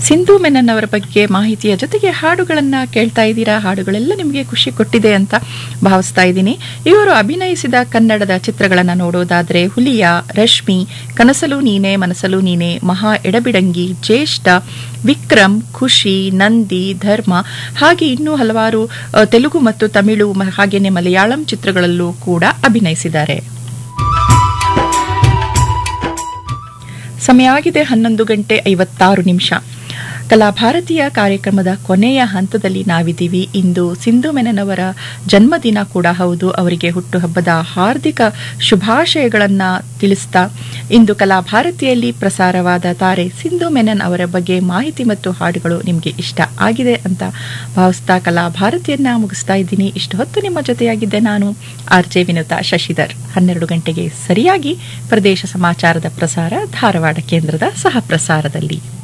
ಸಿಂಧು ಮೆನನ್ ಅವರ ಬಗ್ಗೆ ಮಾಹಿತಿಯ ಜೊತೆಗೆ ಹಾಡುಗಳನ್ನ ಕೇಳ್ತಾ ಇದ್ದೀರಾ ಹಾಡುಗಳೆಲ್ಲ ನಿಮಗೆ ಖುಷಿ ಕೊಟ್ಟಿದೆ ಅಂತ ಭಾವಿಸ್ತಾ ಇದ್ದೀನಿ ಇವರು ಅಭಿನಯಿಸಿದ ಕನ್ನಡದ ಚಿತ್ರಗಳನ್ನ ನೋಡೋದಾದ್ರೆ ಹುಲಿಯ ರಶ್ಮಿ ಕನಸಲು ನೀನೆ ಮನಸಲು ನೀನೆ ಮಹಾ ಎಡಬಿಡಂಗಿ ಜ್ಯೇಷ್ಠ ವಿಕ್ರಮ್ ಖುಷಿ ನಂದಿ ಧರ್ಮ ಹಾಗೆ ಇನ್ನೂ ಹಲವಾರು ಅ, ತೆಲುಗು ಮತ್ತು ತಮಿಳು ಮ- ಹಾಗೇನೆ ಮಲಯಾಳಂ ಚಿತ್ರಗಳಲ್ಲೂ ಕೂಡ ಅಭಿನಯಿಸಿದ್ದಾರೆ ಸಮಯ ಆಗಿದೆ ಹನ್ನೊಂದು ಗಂಟೆ ಐವತ್ತಾರು ನಿಮಿಷ ಕಲಾಭಾರತೀಯ ಕಾರ್ಯಕ್ರಮದ ಕೊನೆಯ ಹಂತದಲ್ಲಿ ನಾವಿದ್ದೀವಿ ಇಂದು ಸಿಂಧು ಮೆನನ್ ಅವರ ಜನ್ಮದಿನ ಕೂಡ ಹೌದು ಅವರಿಗೆ ಹುಟ್ಟುಹಬ್ಬದ ಹಾರ್ದಿಕ ಶುಭಾಶಯಗಳನ್ನ ತಿಳಿಸ್ತಾ ಇಂದು ಕಲಾಭಾರತಿಯಲ್ಲಿ ಪ್ರಸಾರವಾದ ತಾರೆ ಸಿಂಧು ಮೆನನ್ ಅವರ ಬಗ್ಗೆ ಮಾಹಿತಿ ಮತ್ತು ಹಾಡುಗಳು ನಿಮಗೆ ಇಷ್ಟ ಆಗಿದೆ ಅಂತ ಭಾವಿಸ್ತಾ ಕಲಾಭಾರತಿಯನ್ನ ಮುಗಿಸ್ತಾ ಇದ್ದೀನಿ ಇಷ್ಟು ಹೊತ್ತು ನಿಮ್ಮ ಜೊತೆಯಾಗಿದ್ದೆ ನಾನು ಆರ್ ಜೆ ವಿನುತಾ ಶಶಿಧರ್ ಹನ್ನೆರಡು ಗಂಟೆಗೆ ಸರಿಯಾಗಿ ಪ್ರದೇಶ ಸಮಾಚಾರದ ಪ್ರಸಾರ ಧಾರವಾಡ ಕೇಂದ್ರದ ಸಹ ಪ್ರಸಾರದಲ್ಲಿ